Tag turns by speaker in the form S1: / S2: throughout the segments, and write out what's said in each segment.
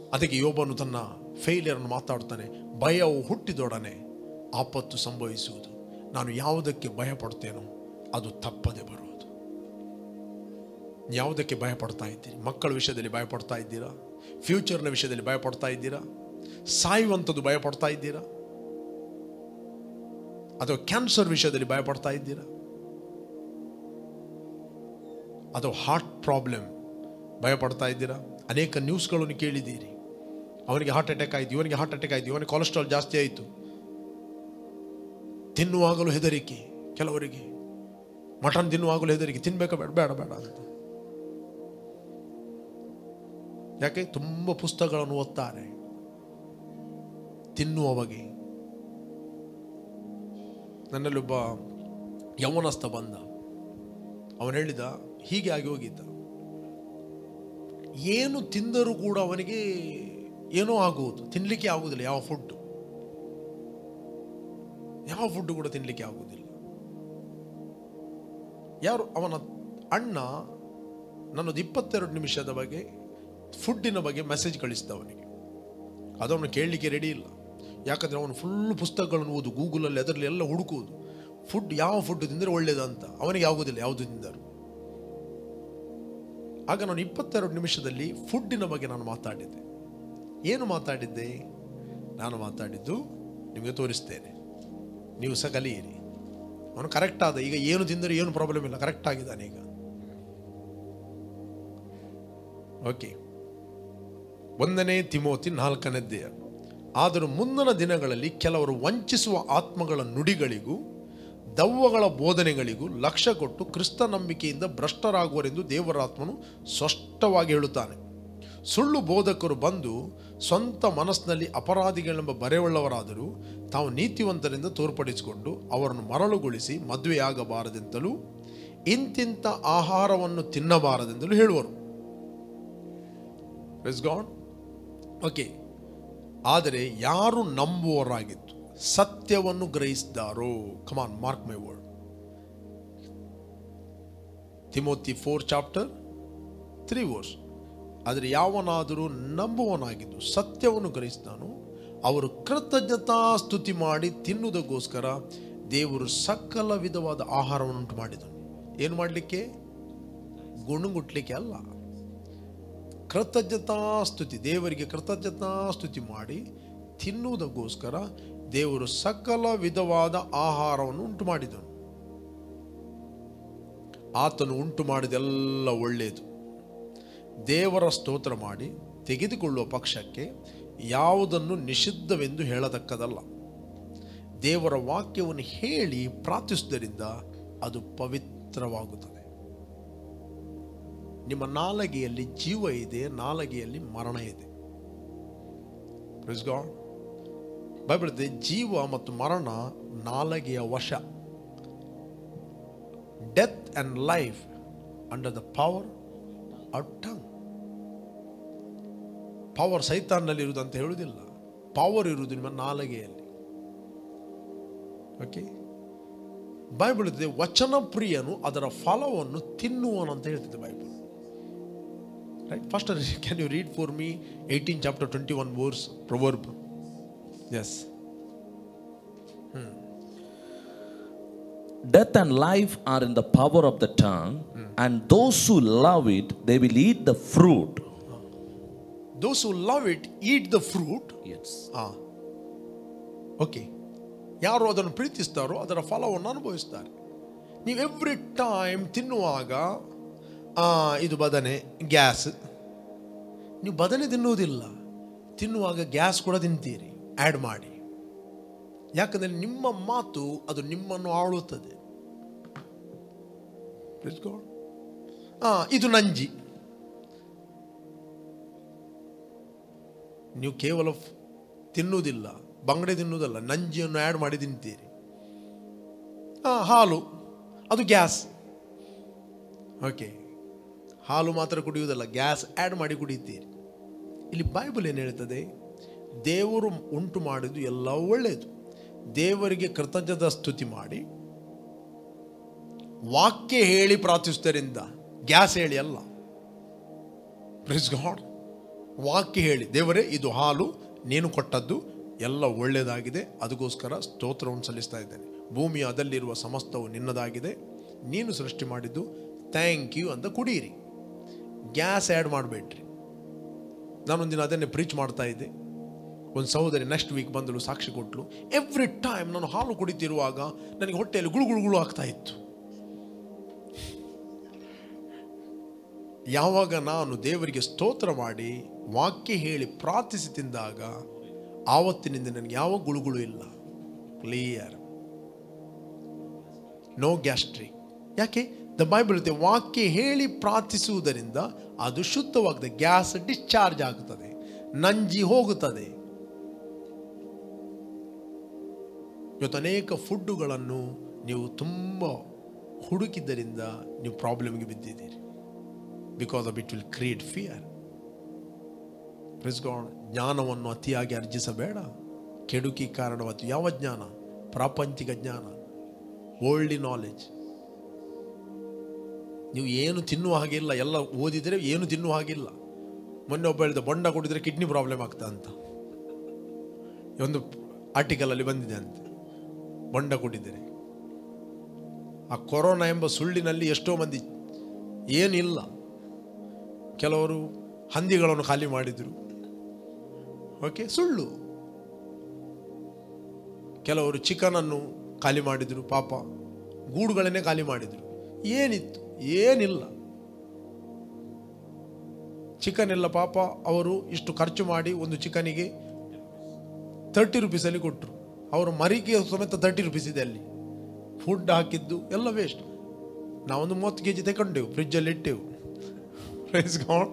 S1: ಅದಕ್ಕೆ ಯೋಬನು ತನ್ನ ಫೇಲಿಯರನ್ನು ಮಾತಾಡ್ತಾನೆ ಭಯವು ಹುಟ್ಟಿದೊಡನೆ ಆಪತ್ತು ಸಂಭವಿಸುವುದು ನಾನು ಯಾವುದಕ್ಕೆ ಭಯ ಪಡ್ತೇನೋ ಅದು ತಪ್ಪದೆ ಬರುವುದು ಯಾವುದಕ್ಕೆ ಭಯ ಪಡ್ತಾ ಇದ್ದೀರಿ ಮಕ್ಕಳ ವಿಷಯದಲ್ಲಿ ಭಯ ಪಡ್ತಾ ಇದ್ದೀರಾ ಫ್ಯೂಚರ್ನ ವಿಷಯದಲ್ಲಿ ಭಯ ಪಡ್ತಾ ಇದ್ದೀರಾ ಸಾಯುವಂಥದ್ದು ಭಯ ಪಡ್ತಾ ಇದ್ದೀರಾ ಅಥವಾ ಕ್ಯಾನ್ಸರ್ ವಿಷಯದಲ್ಲಿ ಭಯ ಪಡ್ತಾ ಇದ್ದೀರಾ ಅಥವಾ ಹಾರ್ಟ್ ಪ್ರಾಬ್ಲಮ್ ಭಯ ಪಡ್ತಾ ಇದ್ದೀರಾ ಅನೇಕ ನ್ಯೂಸ್ಗಳನ್ನು ಕೇಳಿದ್ದೀರಿ ಅವನಿಗೆ ಹಾರ್ಟ್ ಅಟ್ಯಾಕ್ ಆಯಿತು ಇವನಿಗೆ ಹಾರ್ಟ್ ಅಟ್ಯಾಕ್ ಆಯಿತು ಇವನಿಗೆ ಕೊಲೆಸ್ಟ್ರಾಲ್ ಜಾಸ್ತಿ ಆಯಿತು ತಿನ್ನುವಾಗಲೂ ಹೆದರಿಕೆ ಕೆಲವರಿಗೆ ಮಟನ್ ತಿನ್ನುವಾಗಲೂ ಹೆದರಿಕೆ ತಿನ್ಬೇಕಾ ಬೇಡ ಬೇಡ ಬೇಡ ಅಂತ ಯಾಕೆ ತುಂಬ ಪುಸ್ತಕಗಳನ್ನು ಓದ್ತಾರೆ ತಿನ್ನುವ ಬಗೆ ನನ್ನಲ್ಲೊಬ್ಬ ಯೌವನಸ್ಥ ಬಂದ ಅವನು ಹೇಳಿದ ಹೀಗೆ ಆಗಿ ಹೋಗಿದ್ದ ಏನು ತಿಂದರೂ ಕೂಡ ಅವನಿಗೆ ಏನೋ ಆಗುವುದು ತಿನ್ನಲಿಕ್ಕೆ ಆಗುವುದಿಲ್ಲ ಯಾವ ಫುಡ್ ಯಾವ ಫುಡ್ ಕೂಡ ತಿನ್ನಲಿಕ್ಕೆ ಆಗುವುದಿಲ್ಲ ಯಾರು ಅವನ ಅಣ್ಣ ನನ್ನದು ಇಪ್ಪತ್ತೆರಡು ನಿಮಿಷದ ಬಗ್ಗೆ ಫುಡ್ಡಿನ ಬಗ್ಗೆ ಮೆಸೇಜ್ ಕಳಿಸಿದ ಅವನಿಗೆ ಅದವನು ಕೇಳಲಿಕ್ಕೆ ರೆಡಿ ಇಲ್ಲ ಯಾಕಂದರೆ ಅವನು ಫುಲ್ ಪುಸ್ತಕಗಳನ್ನು ಓದು ಗೂಗಲಲ್ಲಿ ಅದರಲ್ಲಿ ಎಲ್ಲ ಹುಡುಕುವುದು ಫುಡ್ ಯಾವ ಫುಡ್ ತಿಂದರೆ ಒಳ್ಳೆಯದಂತ ಅವನಿಗೆ ಆಗುವುದಿಲ್ಲ ಯಾವುದು ತಿಂದರು ಆಗ ನಾನು ಇಪ್ಪತ್ತೆರಡು ನಿಮಿಷದಲ್ಲಿ ಫುಡ್ಡಿನ ಬಗ್ಗೆ ನಾನು ಮಾತಾಡಿದ್ದೆ ಏನು ಮಾತಾಡಿದ್ದೆ ನಾನು ಮಾತಾಡಿದ್ದು ನಿಮಗೆ ತೋರಿಸ್ತೇನೆ ನೀವು ಸಹ ಕಲಿಯಿರಿ ಅವನು ಕರೆಕ್ಟ್ ಆದ ಈಗ ಏನು ತಿಂದರೆ ಏನು ಪ್ರಾಬ್ಲಮ್ ಇಲ್ಲ ಕರೆಕ್ಟ್ ಆಗಿದ್ದಾನೆ ಈಗ ಓಕೆ ಒಂದನೇ ತಿಮೋತಿ ನಾಲ್ಕನೇದ್ದೇ ಆದರೂ ಮುಂದಿನ ದಿನಗಳಲ್ಲಿ ಕೆಲವರು ವಂಚಿಸುವ ಆತ್ಮಗಳ ನುಡಿಗಳಿಗೂ ದವ್ವಗಳ ಬೋಧನೆಗಳಿಗೂ ಲಕ್ಷ್ಯ ಕೊಟ್ಟು ಕ್ರಿಸ್ತ ನಂಬಿಕೆಯಿಂದ ಭ್ರಷ್ಟರಾಗುವರೆಂದು ದೇವರಾತ್ಮನು ಸ್ಪಷ್ಟವಾಗಿ ಹೇಳುತ್ತಾನೆ ಸುಳ್ಳು ಬೋಧಕರು ಬಂದು ಸ್ವಂತ ಮನಸ್ಸಿನಲ್ಲಿ ಅಪರಾಧಿಗಳೆಂಬ ಬರೆಯುಳ್ಳವರಾದರೂ ತಾವು ನೀತಿವಂತರಿಂದ ತೋರ್ಪಡಿಸಿಕೊಂಡು ಅವರನ್ನು ಮರಳುಗೊಳಿಸಿ ಮದುವೆಯಾಗಬಾರದೆಂತಲೂ ಇಂತಿಂಥ ಆಹಾರವನ್ನು ತಿನ್ನಬಾರದೆಂತಲೂ ಹೇಳುವರು ಇಸ್ ಗಾಡ್ ಓಕೆ ಆದರೆ ಯಾರು ನಂಬುವವರಾಗಿದ್ದು ಸತ್ಯವನ್ನು ಗ್ರಹಿಸಿದಾರೋ come on mark my word Timothy four chapter three verse ಆದರೆ ಯಾವನಾದರೂ ನಂಬುವನಾಗಿದ್ದು ಸತ್ಯವನ್ನು ಗ್ರಹಿಸಿದಾನೋ ಅವರು ಕೃತಜ್ಞತಾ ಸ್ತುತಿ ಮಾಡಿ ತಿನ್ನುವುದಕ್ಕೋಸ್ಕರ ದೇವರು ಸಕಲ ವಿಧವಾದ ಆಹಾರವನ್ನು ಉಂಟು ಮಾಡಿದನು ಏನು ಮಾಡಲಿಕ್ಕೆ ಗುಣಗುಟ್ಲಿಕ್ಕೆ ಅಲ್ಲ ಕೃತಜ್ಞತಾ ಸ್ತುತಿ ದೇವರಿಗೆ ಕೃತಜ್ಞತಾ ಸ್ತುತಿ ಮಾಡಿ ತಿನ್ನುವುದಕ್ಕೋಸ್ಕರ ದೇವರು ಸಕಲ ವಿಧವಾದ ಆಹಾರವನ್ನು ಉಂಟು ಮಾಡಿದನು ಆತನು ಉಂಟು ಮಾಡಿದೆಲ್ಲ ಒಳ್ಳೆಯದು ದೇವರ ಸ್ತೋತ್ರ ಮಾಡಿ ತೆಗೆದುಕೊಳ್ಳುವ ಪಕ್ಷಕ್ಕೆ ಯಾವುದನ್ನು ನಿಷಿದ್ಧವೆಂದು ಹೇಳತಕ್ಕದಲ್ಲ ದೇವರ ವಾಕ್ಯವನ್ನು ಹೇಳಿ ಪ್ರಾರ್ಥಿಸುವುದರಿಂದ ಅದು ಪವಿತ್ರವಾಗುತ್ತದೆ ನಿಮ್ಮ ನಾಲಗೆಯಲ್ಲಿ ಜೀವ ಇದೆ ನಾಲಗೆಯಲ್ಲಿ ಮರಣ ಇದೆ ಗಾಡ್ ಬೈಬಲ್ ಇದೆ ಜೀವ ಮತ್ತು ಮರಣ ನಾಲಗೆಯ ವಶ death and life under the power of tongue power ಸೈತಾನ್ನಲ್ಲಿ ಇರುವುದು ಅಂತ ಹೇಳುವುದಿಲ್ಲ ಪವರ್ ಇರುವುದು ನಿಮ್ಮ ನಾಲಗೆಯಲ್ಲಿ ಓಕೆ ಬೈಬಲ್ ಇದೆ ವಚನ ಪ್ರಿಯನು ಅದರ ಫಲವನ್ನು ತಿನ್ನುವನಂತ ಹೇಳ್ತಿದೆ Bible right first can you read for me eighteen chapter twenty one verse proverbs
S2: Death and life are in the power of the tongue, and those who love it, they will eat the fruit.
S1: Those who love it eat the fruit
S2: Yes.
S1: ಹಾಂ okay ಯಾರು ಅದನ್ನು ಪ್ರೀತಿಸ್ತಾರೋ ಅದರ ಫಲವನ್ನು ಅನುಭವಿಸ್ತಾರೆ ನೀವು every time ತಿನ್ನುವಾಗ ಆ, ಇದು ಬದನೆ ಗ್ಯಾಸ್ ನೀವು ಬದನೆ ತಿನ್ನುವುದಿಲ್ಲ ತಿನ್ನುವಾಗ ಗ್ಯಾಸ್ ಕೂಡ ತಿಂತೀರಿ ಆ್ಯಡ್ ಮಾಡಿ ಯಾಕಂದರೆ ನಿಮ್ಮ ಮಾತು ಅದು ನಿಮ್ಮನ್ನು ಆಳುತ್ತದೆ ಹಾಂ ಇದು ನಂಜಿ ನೀವು ಕೇವಲ ಫ್- ತಿನ್ನುವುದಿಲ್ಲ ಬಂಗಡೆ ತಿನ್ನುವುದಲ್ಲ ನಂಜಿಯನ್ನು ಆ್ಯಡ್ ಮಾಡಿ ತಿಂತೀರಿ ಹಾಂ ಹಾಲು ಅದು ಗ್ಯಾಸ್ ಓಕೆ ಹಾಲು ಮಾತ್ರ ಕುಡಿಯುವುದಲ್ಲ ಗ್ಯಾಸ್ ಆ್ಯಡ್ ಮಾಡಿ ಕುಡಿಯುತ್ತೀರಿ ಇಲ್ಲಿ ಬೈಬಲ್ ಏನು ಹೇಳ್ತದೆ ದೇವರು ಉಂಟು ಮಾಡಿದ್ದು ಎಲ್ಲ ಒಳ್ಳೆಯದು ದೇವರಿಗೆ ಕೃತಜ್ಞತಾ ಸ್ತುತಿ ಮಾಡಿ ವಾಕ್ಯ ಹೇಳಿ ಪ್ರಾರ್ಥಿಸುವುದರಿಂದ ಗ್ಯಾಸ್ ಹೇಳಿ ಅಲ್ಲ ಪ್ರಿಸ್ ಗಾಡ್ ವಾಕ್ಯ ಹೇಳಿ ದೇವರೇ ಇದು ಹಾಲು ನೀನು ಕೊಟ್ಟದ್ದು ಎಲ್ಲ ಒಳ್ಳೆಯದಾಗಿದೆ ಅದಕ್ಕೋಸ್ಕರ ಸ್ತೋತ್ರವನ್ನು ಸಲ್ಲಿಸ್ತಾ ಇದ್ದೇನೆ ಭೂಮಿಯ ಅದಲ್ಲಿರುವ ಸಮಸ್ತವು ನಿನ್ನದಾಗಿದೆ ನೀನು ಸೃಷ್ಟಿ ಮಾಡಿದ್ದು ಥ್ಯಾಂಕ್ ಯು ಅಂತ ಕುಡಿಯಿರಿ ಗ್ಯಾಸ್ ಆ್ಯಡ್ ಮಾಡಬೇಡ್ರಿ ನಾನೊಂದಿನ ಅದನ್ನೇ ಪ್ರೀಚ್ ಮಾಡ್ತಾ ಇದ್ದೆ ಒಂದು ಸಹೋದರಿ ನೆಕ್ಸ್ಟ್ ವೀಕ್ ಬಂದಳು ಸಾಕ್ಷಿ ಕೊಟ್ಟಳು ಎವ್ರಿ ಟೈಮ್ ನಾನು ಹಾಲು ಕುಡಿತಿರುವಾಗ ನನಗೆ ಹೊಟ್ಟೆಯಲ್ಲಿ ಗುಳು ಗುಳು ಗುಳು ಆಗ್ತಾ ಇತ್ತು ಯಾವಾಗ ನಾನು ದೇವರಿಗೆ ಸ್ತೋತ್ರ ಮಾಡಿ ವಾಕ್ಯ ಹೇಳಿ ಪ್ರಾರ್ಥಿಸಿ ತಿಂದಾಗ ಆವತ್ತಿನಿಂದ ನನಗೆ ಯಾವ ಗುಳುಗುಳು ಇಲ್ಲ ಕ್ಲಿಯರ್ ನೋ ಗ್ಯಾಸ್ಟ್ರಿಕ್ ಯಾಕೆ ದ ಬೈಬಲ್ ಇರುತ್ತೆ ವಾಕ್ಯ ಹೇಳಿ ಪ್ರಾರ್ಥಿಸುವುದರಿಂದ ಅದು ಶುದ್ಧವಾಗ್ತದೆ ಗ್ಯಾಸ್ ಡಿಸ್ಚಾರ್ಜ್ ಆಗುತ್ತದೆ ನಂಜಿ ಹೋಗುತ್ತದೆ ಇವತ್ತು ಅನೇಕ ಫುಡ್ಡುಗಳನ್ನು ನೀವು ತುಂಬ ಹುಡುಕಿದ್ದರಿಂದ ನೀವು ಪ್ರಾಬ್ಲಮ್ಗೆ ಬಿದ್ದಿದ್ದೀರಿ because of it will create fear ಪ್ರಿಸ್ಗಾಡ್ ಜ್ಞಾನವನ್ನು ಅತಿಯಾಗಿ ಅರ್ಜಿಸಬೇಡ ಕೆಡುಕಿ ಕಾರಣವತ್ತು ಯಾವ ಜ್ಞಾನ ಪ್ರಾಪಂಚಿಕ ಜ್ಞಾನ ಓಲ್ಡಿ ನಾಲೆಜ್ ನೀವು ಏನು ತಿನ್ನುವ ಹಾಗಿಲ್ಲ ಎಲ್ಲ ಓದಿದರೆ ಏನು ತಿನ್ನುವ ಹಾಗಿಲ್ಲ ಮೊನ್ನೆ ಒಬ್ಬ ಹೇಳಿದ ಬೊಂಡ ಕುಡಿದ್ರೆ ಕಿಡ್ನಿ ಪ್ರಾಬ್ಲಮ್ ಆಗ್ತಾ ಅಂತ ಒಂದು ಆರ್ಟಿಕಲಲ್ಲಿ ಬಂದಿದೆ ಅಂತೆ ಬೊಂಡ ಕುಡಿದರೆ ಆ ಕೊರೋನಾ ಎಂಬ ಸುಳ್ಳಿನಲ್ಲಿ ಎಷ್ಟೋ ಮಂದಿ ಏನಿಲ್ಲ ಕೆಲವರು ಹಂದಿಗಳನ್ನು ಖಾಲಿ ಮಾಡಿದರು ಓಕೆ ಸುಳ್ಳು ಕೆಲವರು ಚಿಕನನ್ನು ಖಾಲಿ ಮಾಡಿದರು ಪಾಪ ಗೂಡುಗಳನ್ನೇ ಖಾಲಿ ಮಾಡಿದರು ಏನಿತ್ತು ಏನಿಲ್ಲ ಚಿಕನ್ ಎಲ್ಲ ಪಾಪ ಅವರು ಇಷ್ಟು ಖರ್ಚು ಮಾಡಿ ಒಂದು ಚಿಕನಿಗೆ ತರ್ಟಿ ರುಪೀಸಲ್ಲಿ ಕೊಟ್ಟರು ಅವರು ಮರಿಗೆ ಸಮೇತ ತರ್ಟಿ ರುಪೀಸ್ ಇದೆ ಅಲ್ಲಿ ಫುಡ್ ಹಾಕಿದ್ದು ಎಲ್ಲ ವೇಸ್ಟ್ ನಾವೊಂದು ಮೂವತ್ತು ಕೆ ಜಿ ತಗೊಂಡೆವು ಫ್ರಿಜ್ಜಲ್ಲಿ ಇಟ್ಟೆವು ಪ್ರೈಸ್ ಗಾಡ್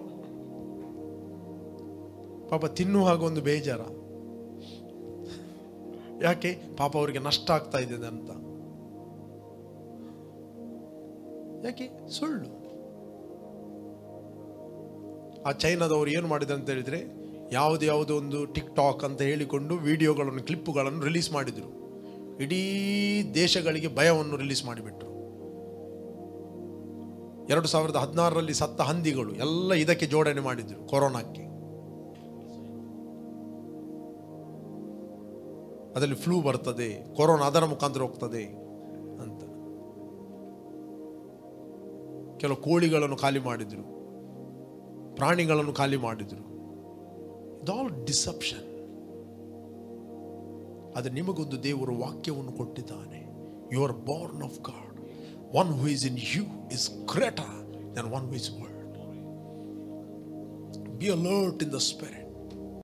S1: ಪಾಪ ತಿನ್ನುವಾಗ ಒಂದು ಬೇಜಾರ ಯಾಕೆ ಪಾಪ ಅವರಿಗೆ ನಷ್ಟ ಆಗ್ತಾ ಇದೆ ಅಂತ ಯಾಕೆ ಸುಳ್ಳು ಆ ಚೈನಾದವರು ಏನು ಮಾಡಿದ್ರು ಅಂತ ಹೇಳಿದ್ರೆ ಯಾವುದು ಯಾವುದೋ ಒಂದು ಟಿಕ್ ಟಾಕ್ ಅಂತ ಹೇಳಿಕೊಂಡು ವಿಡಿಯೋಗಳನ್ನು ಕ್ಲಿಪ್ಪುಗಳನ್ನು ರಿಲೀಸ್ ಮಾಡಿದರು ಇಡೀ ದೇಶಗಳಿಗೆ ಭಯವನ್ನು ರಿಲೀಸ್ ಮಾಡಿಬಿಟ್ರು ಎರಡು ಸಾವಿರದ ಹದಿನಾರರಲ್ಲಿ ಸತ್ತ ಹಂದಿಗಳು ಎಲ್ಲ ಇದಕ್ಕೆ ಜೋಡಣೆ ಮಾಡಿದ್ರು ಕೊರೋನಾಕ್ಕೆ ಅದರಲ್ಲಿ ಫ್ಲೂ ಬರ್ತದೆ ಕೊರೋನಾ ಅದರ ಮುಖಾಂತರ ಹೋಗ್ತದೆ ಅಂತ ಕೆಲವು ಕೋಳಿಗಳನ್ನು ಖಾಲಿ ಮಾಡಿದ್ರು ಪ್ರಾಣಿಗಳನ್ನು ಖಾಲಿ ಮಾಡಿದ್ರು ಆಲ್ ಡಿಸಪ್ಷನ್ ಆದರೆ ನಿಮಗೊಂದು ದೇವರು ವಾಕ್ಯವನ್ನು ಕೊಟ್ಟಿದ್ದಾನೆ you are born of God one who is in you is greater than one who is world be alert in the spirit